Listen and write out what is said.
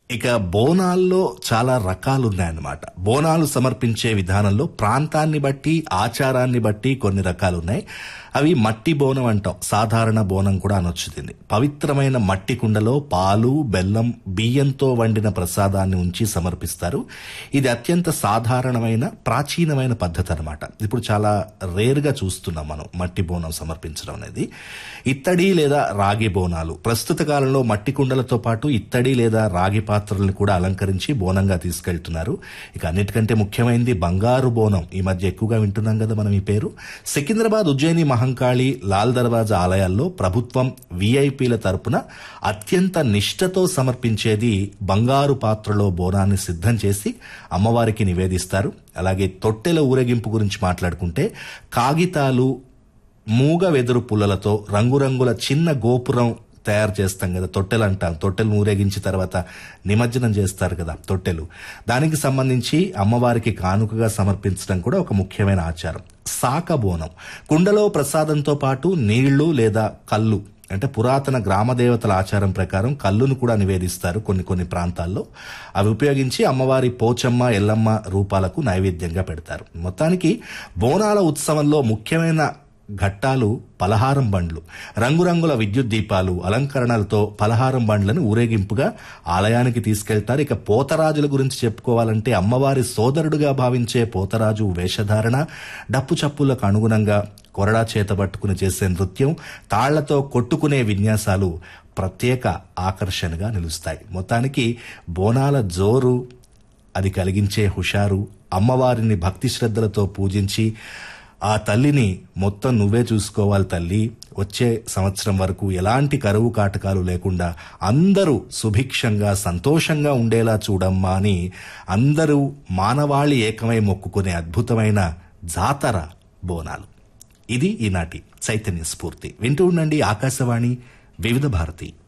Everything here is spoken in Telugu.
ఇక బోనాల్లో చాలా రకాలు ఉన్నాయన్నమాట బోనాలు సమర్పించే విధానంలో ప్రాంతాన్ని బట్టి ఆచారాన్ని బట్టి కొన్ని రకాలు ఉన్నాయి అవి మట్టి బోనం అంటాం సాధారణ బోనం కూడా అనొచ్చు దీన్ని పవిత్రమైన మట్టి కుండలో పాలు బెల్లం బియ్యంతో వండిన ప్రసాదాన్ని ఉంచి సమర్పిస్తారు ఇది అత్యంత సాధారణమైన ప్రాచీనమైన పద్ధతి అనమాట ఇప్పుడు చాలా రేర్గా చూస్తున్నాం మనం మట్టి బోనం సమర్పించడం అనేది ఇత్తడి లేదా రాగి బోనాలు ప్రస్తుత కాలంలో మట్టి కుండలతో పాటు ఇత్తడి లేదా రాగి పాత్రలను కూడా అలంకరించి బోనంగా తీసుకెళ్తున్నారు ఇక అన్నిటికంటే ముఖ్యమైనది బంగారు బోనం ఈ మధ్య ఎక్కువగా వింటున్నాం కదా మనం ఈ పేరు సికింద్రాబాద్ ఉజ్జయిని మహంకాళి లాల్ దర్వాజా ఆలయాల్లో ప్రభుత్వం విఐపీల తరపున అత్యంత నిష్ఠతో సమర్పించేది బంగారు పాత్రలో బోనాన్ని సిద్ధం చేసి అమ్మవారికి నివేదిస్తారు అలాగే తొట్టెల ఊరేగింపు గురించి మాట్లాడుకుంటే కాగితాలు మూగ వెదురు పుల్లలతో రంగురంగుల చిన్న గోపురం తయారు చేస్తాం కదా తొట్టెలు అంటాం తొట్టెలు ఊరేగించిన తర్వాత నిమజ్జనం చేస్తారు కదా తొట్టెలు దానికి సంబంధించి అమ్మవారికి కానుకగా సమర్పించడం కూడా ఒక ముఖ్యమైన ఆచారం సాక బోనం కుండలో ప్రసాదంతో పాటు నీళ్లు లేదా కళ్ళు అంటే పురాతన గ్రామ దేవతల ఆచారం ప్రకారం కళ్ళును కూడా నివేదిస్తారు కొన్ని కొన్ని ప్రాంతాల్లో అవి ఉపయోగించి అమ్మవారి పోచమ్మ ఎల్లమ్మ రూపాలకు నైవేద్యంగా పెడతారు మొత్తానికి బోనాల ఉత్సవంలో ముఖ్యమైన ఘట్టాలు పలహారం బండ్లు రంగురంగుల విద్యుత్ దీపాలు అలంకరణలతో పలహారం బండ్లను ఊరేగింపుగా ఆలయానికి తీసుకెళ్తారు ఇక పోతరాజుల గురించి చెప్పుకోవాలంటే అమ్మవారి సోదరుడుగా భావించే పోతరాజు వేషధారణ డప్పు చప్పులకు అనుగుణంగా కొరడా చేత పట్టుకుని చేసే నృత్యం తాళ్లతో కొట్టుకునే విన్యాసాలు ప్రత్యేక ఆకర్షణగా నిలుస్తాయి మొత్తానికి బోనాల జోరు అది కలిగించే హుషారు అమ్మవారిని భక్తి శ్రద్ధలతో పూజించి ఆ తల్లిని మొత్తం నువ్వే చూసుకోవాలి తల్లి వచ్చే సంవత్సరం వరకు ఎలాంటి కరువు కాటకాలు లేకుండా అందరూ సుభిక్షంగా సంతోషంగా ఉండేలా చూడమ్మా అని అందరూ మానవాళి ఏకమై మొక్కుకునే అద్భుతమైన జాతర బోనాలు ఇది ఈనాటి చైతన్య స్ఫూర్తి వింటూ ఉండండి ఆకాశవాణి వివిధ భారతి